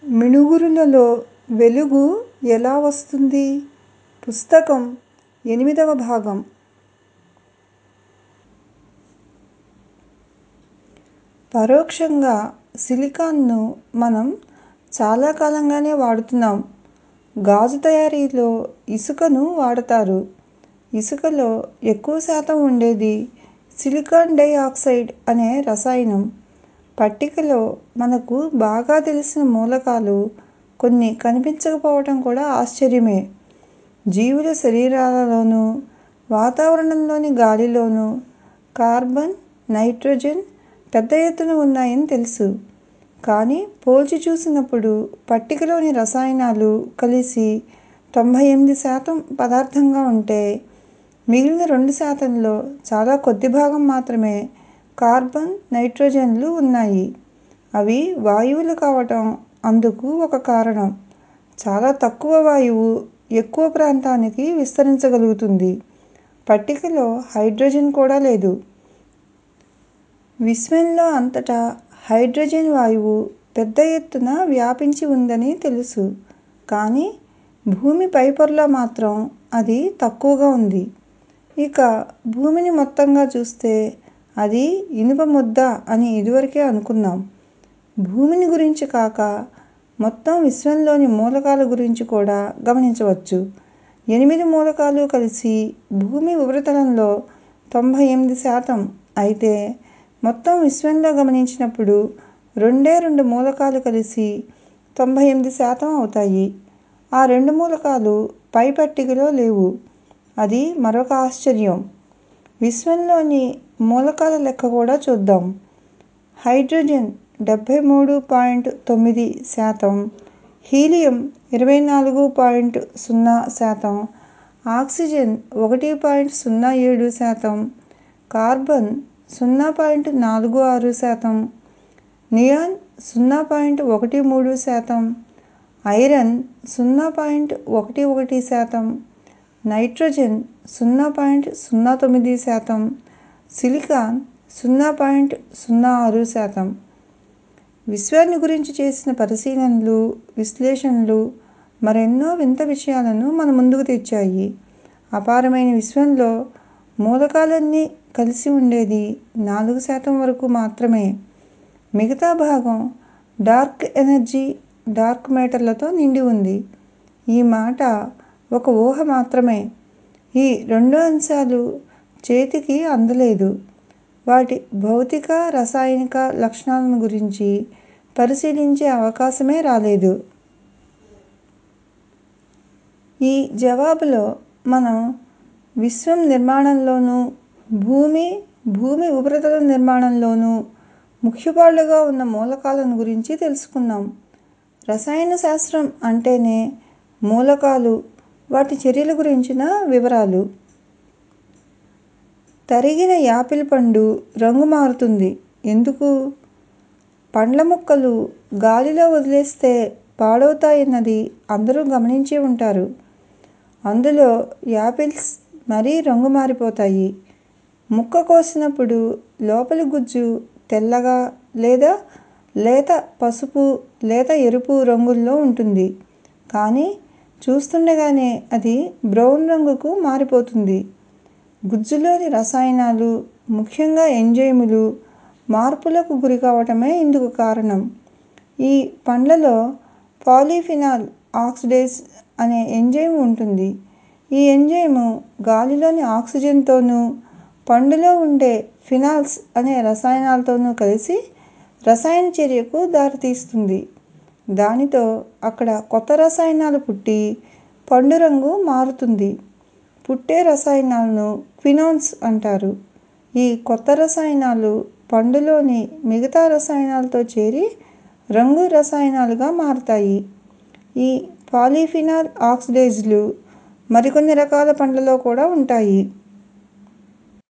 మిణుగురులలో వెలుగు ఎలా వస్తుంది? పుస్తకం ఎనిమిదవ భాగం పరోక్షంగా సిలికాన్ను మనం చాలా కాలంగానే వాడుతున్నాం. గాజు తయారీలో ఇసుకను వాడతారు. ఇసుకలో ఎక్కువ శాతం ఉండేది సిలికాన్ డై ఆక్సైడ్ అనే రసాయనం. పట్టికలో మనకు బాగా తెలిసిన మూలకాలు కొన్ని కనిపించకపోవటం కూడా ఆశ్చర్యమే. జీవుల శరీరాలలోనూ, వాతావరణంలోని గాలిలోనూ కార్బన్, నైట్రోజన్ పెద్ద ఎత్తున ఉన్నాయని తెలుసు. కానీ పోల్చి చూసినప్పుడు పట్టికలోని రసాయనాలు కలిసి తొంభై ఎనిమిది శాతం పదార్థంగా ఉంటే, మిగిలిన రెండు శాతంలో చాలా కొద్ది భాగం మాత్రమే కార్బన్, నైట్రోజన్లు ఉన్నాయి. అవి వాయువులు కావటం అందుకు ఒక కారణం. చాలా తక్కువ వాయువు ఎక్కువ ప్రాంతానికి విస్తరించగలుగుతుంది. పట్టికలో హైడ్రోజన్ కూడా లేదు. విశ్వంలో అంతటా హైడ్రోజన్ వాయువు పెద్ద ఎత్తున వ్యాపించి ఉందని తెలుసు. కానీ భూమి పైపొరలో మాత్రం అది తక్కువగా ఉంది. ఇక భూమిని మొత్తంగా చూస్తే అది ఇనుప ముద్ద అని ఇదివరకే అనుకున్నాం. భూమిని గురించి కాక మొత్తం విశ్వంలోని మూలకాల గురించి కూడా గమనించవచ్చు. ఎనిమిది మూలకాలు కలిసి భూమి ఉపరితలంలో తొంభై ఎనిమిది శాతం అయితే మొత్తం విశ్వంలో గమనించినప్పుడు రెండే రెండు మూలకాలు కలిసి తొంభై ఎనిమిది శాతం అవుతాయి. ఆ రెండు మూలకాలు పై పట్టికలో లేవు. అది మరొక ఆశ్చర్యం. విశ్వంలోని మూలకాల లెక్క కూడా చూద్దాం. హైడ్రోజన్ డెబ్బై మూడు పాయింట్ తొమ్మిది శాతం, హీలియం ఇరవై నాలుగు పాయింట్ సున్నా శాతం, ఆక్సిజన్ ఒకటి పాయింట్ సున్నా ఏడు శాతం, కార్బన్ సున్నా పాయింట్ నాలుగు ఆరు శాతం, నియాన్ సున్నా పాయింట్ ఒకటి మూడు శాతం, ఐరన్ సున్నా పాయింట్ ఒకటి ఒకటి శాతం, నైట్రోజన్ సున్నా పాయింట్ సున్నా తొమ్మిది శాతం, సిలికాన్ సున్నా పాయింట్ సున్నా ఆరు శాతం. విశ్వాన్ని గురించి చేసిన పరిశీలనలు, విశ్లేషణలు మరెన్నో వింత విషయాలను మన ముందుకు తెచ్చాయి. అపారమైన విశ్వంలో మూలకాలన్నీ కలిసి ఉండేది నాలుగు శాతం వరకు మాత్రమే. మిగతా భాగం డార్క్ ఎనర్జీ, డార్క్ మేటర్లతో నిండి ఉంది. ఈ మాట ఒక ఊహ మాత్రమే. ఈ రెండు అంశాలు చేతికి అందలేదు. వాటి భౌతిక, రసాయనిక లక్షణాలను గురించి పరిశీలించే అవకాశమే రాలేదు. ఈ జవాబులో మనం విశ్వం నిర్మాణంలోనూ, భూమి, భూమి ఉపరితలం నిర్మాణంలోనూ ముఖ్యపాళ్లుగా ఉన్న మూలకాలను గురించి తెలుసుకున్నాం. రసాయన శాస్త్రం అంటేనే మూలకాలు, వాటి చర్యల గురించిన వివరాలు. తరిగిన యాపిల్ పండు రంగు మారుతుంది ఎందుకు? పండ్ల ముక్కలు గాలిలో వదిలేస్తే పాడవుతాయన్నది అందరూ గమనించే ఉంటారు. అందులో యాపిల్స్ మరీ రంగు మారిపోతాయి. ముక్క కోసినప్పుడు లోపలి గుజ్జు తెల్లగా లేదా లేత పసుపు, లేత ఎరుపు రంగుల్లో ఉంటుంది. కానీ చూస్తుండగానే అది బ్రౌన్ రంగుకు మారిపోతుంది. గుజ్జులోని రసాయనాలు, ముఖ్యంగా ఎంజైములు మార్పులకు గురికావటమే ఇందుకు కారణం. ఈ పండ్లలో పాలీఫినాల్ ఆక్సిడేజ్ అనే ఎంజైమ్ ఉంటుంది. ఈ ఎంజైమ్ గాలిలోని ఆక్సిజన్ తోనూ, పండులో ఉండే ఫినాల్స్ అనే రసాయనాలతోనూ కలిసి రసాయన చర్యకు దారితీస్తుంది. దానితో అక్కడ కొత్త రసాయనాలు పుట్టి పండు రంగు మారుతుంది. పుట్టే రసాయనాలను క్వినోన్స్ అంటారు. ఈ కొత్త రసాయనాలు పండులోని మిగతా రసాయనాలతో చేరి రంగు రసాయనాలుగా మారతాయి. ఈ పాలీఫినాల్ ఆక్సిడేజ్లు మరికొన్ని రకాల పండ్లలో కూడా ఉంటాయి.